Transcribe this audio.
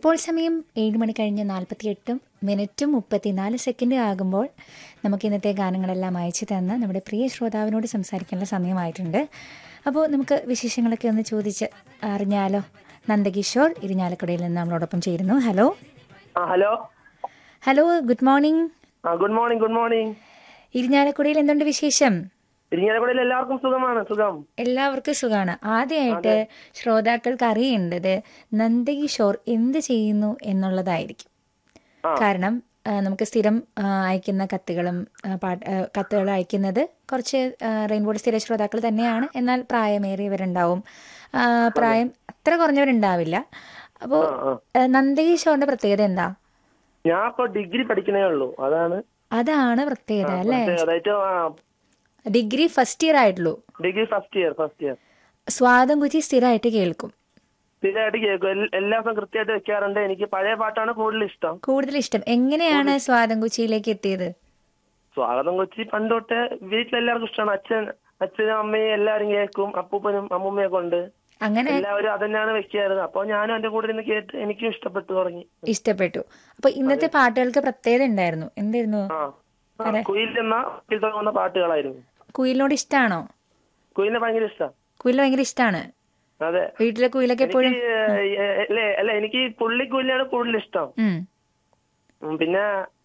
ഇപ്പോൾ സമയം ഏഴ് മണി കഴിഞ്ഞ് നാൽപ്പത്തി എട്ടും മിനിറ്റും മുപ്പത്തിനാല് സെക്കൻഡ് ആകുമ്പോൾ നമുക്ക് ഇന്നത്തെ ഗാനങ്ങളെല്ലാം അയച്ചു തന്ന് നമ്മുടെ പ്രിയ ശ്രോതാവിനോട് സംസാരിക്കേണ്ട സമയമായിട്ടുണ്ട് അപ്പോൾ നമുക്ക് വിശേഷങ്ങളൊക്കെ ഒന്ന് ചോദിച്ച് അറിഞ്ഞാലോ നന്ദകിഷോർ ഇരിഞ്ഞാലക്കുടയിൽ നിന്ന് നമ്മളോടൊപ്പം ചേരുന്നു hello ah hello hello good morning ah good morning good morning ഇരിഞ്ഞാലക്കുടയിൽ എന്തുണ്ട് വിശേഷം ഇരിങ്ങാലക്കുടയിൽ എല്ലാവർക്കും സുഖമാണ് സുഖം എല്ലാവർക്കും സുഖമാണ് ആദ്യമായിട്ട് ശ്രോതാക്കൾക്ക് അറിയേണ്ടത് നന്ദകിഷോർ എന്ത് ചെയ്യുന്നു എന്നുള്ളതായിരിക്കും ആ. കാരണം ആ, നമുക്ക് സ്ഥിരം ആ, അയക്കുന്ന കത്തുകളും ആ, പാട്ട് ആ, കത്തുകൾ അയക്കുന്നത് കുറച്ച് റെയിൻബോർഡ് സ്ഥിര ശ്രോതാക്കൾ തന്നെയാണ് എന്നാൽ പ്രായമേറിയവരുണ്ടാവും ആ, പ്രായം അത്ര കുറഞ്ഞവരുണ്ടാവില്ല അപ്പോൾ ആ, ആ. നന്ദകിഷോറിന്റെ പ്രത്യേകത എന്താ ഞാൻ ഇപ്പൊ ഡിഗ്രി പഠിക്കണേ ഉള്ളൂ അതാണ് അതാണ് പ്രത്യേകത അല്ലേ അതായത് ആ ഡിഗ്രി ഫസ്റ്റ് ഇയർ ആയിട്ടുള്ളൂ degree first year first year സ്വാദം കുച്ചി സ്ഥിരമായിട്ട് കേൾക്കും സ്ഥിരമായിട്ട് കേൾക്കും എൽ- എല്ലാ ദിവസവും കൃത്യമായിട്ട് വെക്കാറുണ്ട് എനിക്ക് പഴയ പാട്ടാണ് കൂടുതൽ ഇഷ്ടം കൂടുതൽ ഇഷ്ടം എങ്ങനെയാണ് സ്വാദം കുച്ചിയിലേക്ക് എത്തിയത് സ്വാഗതം കൊച്ചി പണ്ട് തൊട്ട് വീട്ടിലെല്ലാവർക്കും ഇഷ്ടമാണ് അച്ഛൻ അച്ഛനും അമ്മയും എല്ലാവരും കേൾക്കും അപ്പൂപ്പനും അമ്മൂമ്മയൊക്കെ ഉണ്ട് അങ്ങനെ എല്ലാവരും അതന്നെയാണ് വെക്കാറ് അപ്പൊ ഞാനും എന്റെ കൂടെ ഇരുന്ന് കേട്ട് എനിക്കും ഇഷ്ടപ്പെട്ടു തുടങ്ങി ഇഷ്ടപ്പെട്ടു അപ്പൊ ഇന്നത്തെ പാട്ടുകൾക്ക് പ്രത്യേകത ഉണ്ടായിരുന്നു എന്തായിരുന്നു ആ ആ, കുയിൽ എന്ന കുയിൽ തുടങ്ങുന്ന പാട്ടുകളായിരുന്നു കുയിലിനോട് ഇഷ്ടാണോ കുയിലിനെ ഭയങ്കര ഇഷ്ടം കുയിൽ ഭയങ്കര ഇഷ്ടാണ് അതെ വീട്ടിലെ കുയിലൊക്കെ എപ്പോഴും എനിക്ക് ഏ, അല്ലേ അല്ല എനിക്ക് പുള്ളിക്കുല്ലാണ് കൂടുതൽ ഇഷ്ടം ഉം. ഉം, പിന്നെ